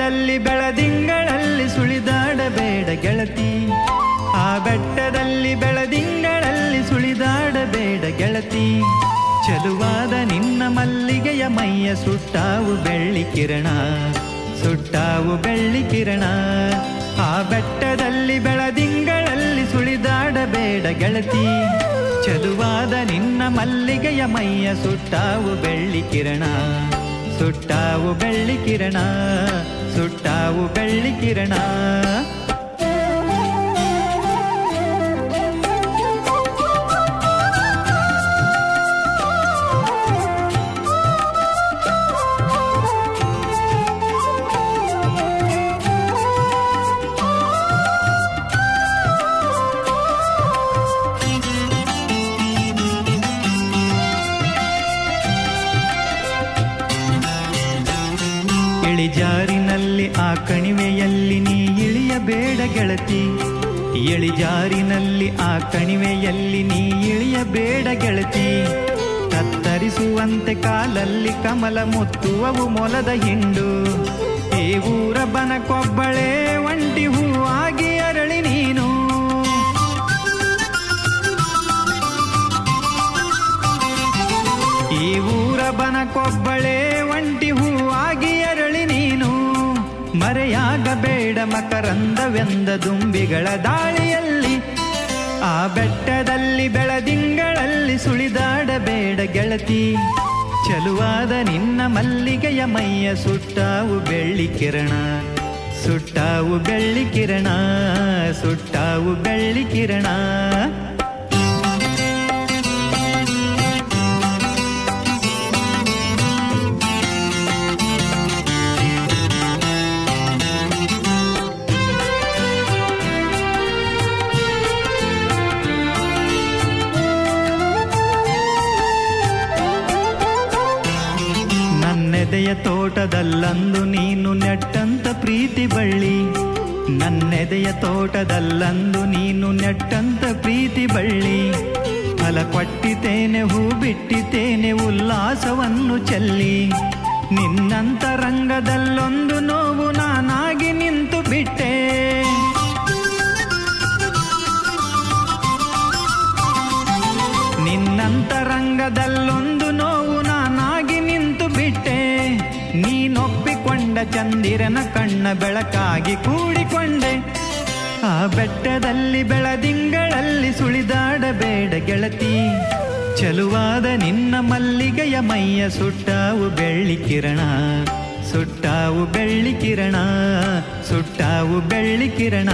ಬೆಟ್ಟದಲ್ಲಿ ಬೆಳದಿಂಗಳಲ್ಲಿ ಸುಳಿದಾಡಬೇಡ ಗೆಳತಿ ಆ ಬೆಟ್ಟದಲ್ಲಿ ಬೆಳದಿಂಗಳಲ್ಲಿ ಸುಳಿದಾಡಬೇಡ ಗೆಳತಿ ಚಲುವಾದ ನಿನ್ನ ಮಲ್ಲಿಗೆಯ ಮೈಯ ಸುಟ್ಟಾವು ಬೆಳ್ಳಿ ಕಿರಣ ಸುಟ್ಟಾವು ಬೆಳ್ಳಿ ಕಿರಣ ಆ ಬೆಟ್ಟದಲ್ಲಿ ಬೆಳದಿಂಗಳಲ್ಲಿ ಸುಳಿದಾಡಬೇಡ ಗೆಳತಿ ಚಲುವಾದ ನಿನ್ನ ಮಲ್ಲಿಗೆಯ ಮೈಯ ಸುಟ್ಟಾವು ಬೆಳ್ಳಿ ಕಿರಣ ಸುಟ್ಟಾವು ಬೆಳ್ಳಿ ಕಿರಣ ಸುಟ್ಟಾವು ಬೆಳ್ಳಿ ಕಿರಣ ಇಳಿಜಾರಿನಲ್ಲಿ ಆ ಕಣಿವೆಯಲ್ಲಿ ನೀ ಇಳಿಯಬೇಡ ಗೆಳತಿ ಇಳಿಜಾರಿನಲ್ಲಿ ಆ ಕಣಿವೆಯಲ್ಲಿ ನೀ ಇಳಿಯಬೇಡ ಗೆಳತಿ ಕತ್ತರಿಸುವಂತೆ ಕಾಲಲ್ಲಿ ಕಮಲ ಮುತ್ತುವವು ಮೊಲದ ಹಿಂಡು ಈ ಊರ ಬನಕೊಬ್ಬಳೆ ಒಂಟಿ ಹೂವಾಗಿ ಅರಳಿ ನೀನು ಈ ಊರ ಬನಕೊಬ್ಬಳೆ ಒಂಟಿ ಹೂವಾಗಿ ಅರಳಿ ನೀನು ಮರೆಯಾಗಬೇಡ ಮಕರಂದವೆಂದ ದುಂಬಿಗಳ ದಾಳಿಯಲ್ಲಿ ಆ ಬೆಟ್ಟದಲ್ಲಿ ಬೆಳದಿಂಗಳಲ್ಲಿ ಸುಳಿದಾಡಬೇಡ ಗೆಳತಿ ಚಲುವಾದ ನಿನ್ನ ಮಲ್ಲಿಗೆಯ ಮೈಯ ಸುಟ್ಟಾವು ಬೆಳ್ಳಿ ಕಿರಣ ಸುಟ್ಟಾವು ಬೆಳ್ಳಿ ಕಿರಣ ಸುಟ್ಟಾವು ಬೆಳ್ಳಿ ಕಿರಣ ನನ್ನೆದೆಯ ತೋಟದಲ್ಲಂದು ನೀನು ನೆಟ್ಟಂತ ಪ್ರೀತಿ ಬಳ್ಳಿ ನನ್ನೆದೆಯ ತೋಟದಲ್ಲಂದು ನೀನು ನೆಟ್ಟಂತ ಪ್ರೀತಿ ಬಳ್ಳಿ ಫಲ ಕೊಟ್ಟಿತೇನೆ ಹೂ ಬಿಟ್ಟಿತೇನೆ ಉಲ್ಲಾಸವನ್ನು ಚೆಲ್ಲಿ ನಿನ್ನಂತ ರಂಗದಲ್ಲೊಂದು ನೋವು ನಾನಾಗಿ ನಿಂತು ಬಿಟ್ಟೆ ನಿನ್ನಂತ ರಂಗದಲ್ಲೊಂದು ನೋವು ನಾನಾಗಿ ನಿಂತು ಬಿಟ್ಟೆ ನೀನೊಪ್ಪಿಕೊಂಡ ಚಂದಿರನ ಕಣ್ಣ ಬೆಳಕಾಗಿ ಕೂಡಿಕೊಂಡೆ ಆ ಬೆಟ್ಟದಲ್ಲಿ ಬೆಳದಿಂಗಳಲ್ಲಿ ಸುಳಿದಾಡಬೇಡ ಗೆಳತಿ ಚಲುವಾದ ನಿನ್ನ ಮಲ್ಲಿಗೆಯ ಮೈಯ ಸುಟ್ಟಾವು ಬೆಳ್ಳಿ ಕಿರಣ ಸುಟ್ಟಾವು ಬೆಳ್ಳಿ ಕಿರಣ ಸುಟ್ಟಾವು ಬೆಳ್ಳಿ ಕಿರಣ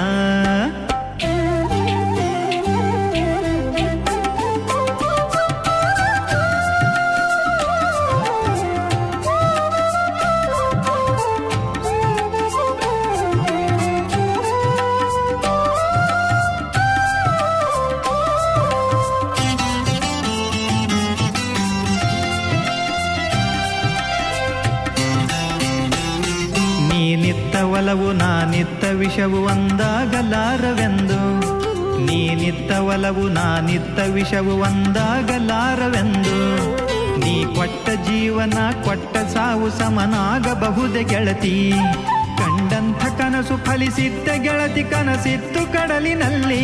ನೀನಿತ್ತ ಒಲವು ನಾನಿತ್ತ ವಿಷವು ಒಂದಾಗಲಾರವೆಂದು ನೀನಿತ್ತ ಒಲವು ನಾನಿತ್ತ ವಿಷವು ಒಂದಾಗಲಾರವೆಂದು ನೀ ಕೊಟ್ಟ ಜೀವನ ಕೊಟ್ಟ ಸಾವು ಸಮನಾಗಬಹುದೆ ಗೆಳತಿ ಕಂಡಂಥ ಕನಸು ಫಲಿಸಿದ್ದ ಗೆಳತಿ ಕನಸಿತ್ತು ಕಡಲಿನಲ್ಲಿ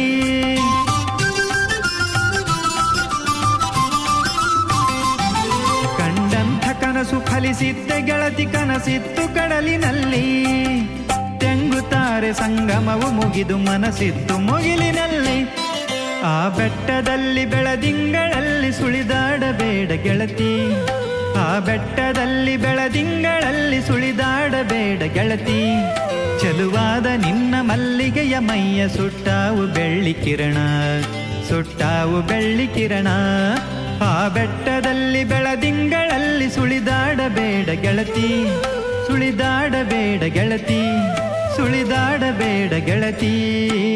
ಕಂಡಂಥ ಕನಸು ಫಲಿಸಿದ್ದ ಗೆಳತಿ ಕನಸಿತ್ತು ಕಡಲಿನಲ್ಲಿ ತೆಂಗುತ್ತಾರೆ ಸಂಗಮವು ಮುಗಿದು ಮನಸ್ಸಿತ್ತು ಮುಗಿಲಿನಲ್ಲಿ ಆ ಬೆಟ್ಟದಲ್ಲಿ ಬೆಳದಿಂಗಳಲ್ಲಿ ಸುಳಿದಾಡಬೇಡ ಗೆಳತಿ ಆ ಬೆಟ್ಟದಲ್ಲಿ ಬೆಳದಿಂಗಳಲ್ಲಿ ಸುಳಿದಾಡಬೇಡ ಗೆಳತಿ ಚಲುವಾದ ನಿನ್ನ ಮಲ್ಲಿಗೆಯ ಮೈಯ ಸುಟ್ಟಾವು ಬೆಳ್ಳಿ ಕಿರಣ ಸುಟ್ಟಾವು ಬೆಳ್ಳಿ ಕಿರಣ ಆ ಬೆಟ್ಟದಲ್ಲಿ ಬೆಳದಿಂಗಳಲ್ಲಿ ಸುಳಿದಾಡಬೇಡ ಗೆಳತಿ ಸುಳಿದಾಡಬೇಡ ಗೆಳತಿ ಸುಳಿದಾಡಬೇಡ ಗೆಳತಿ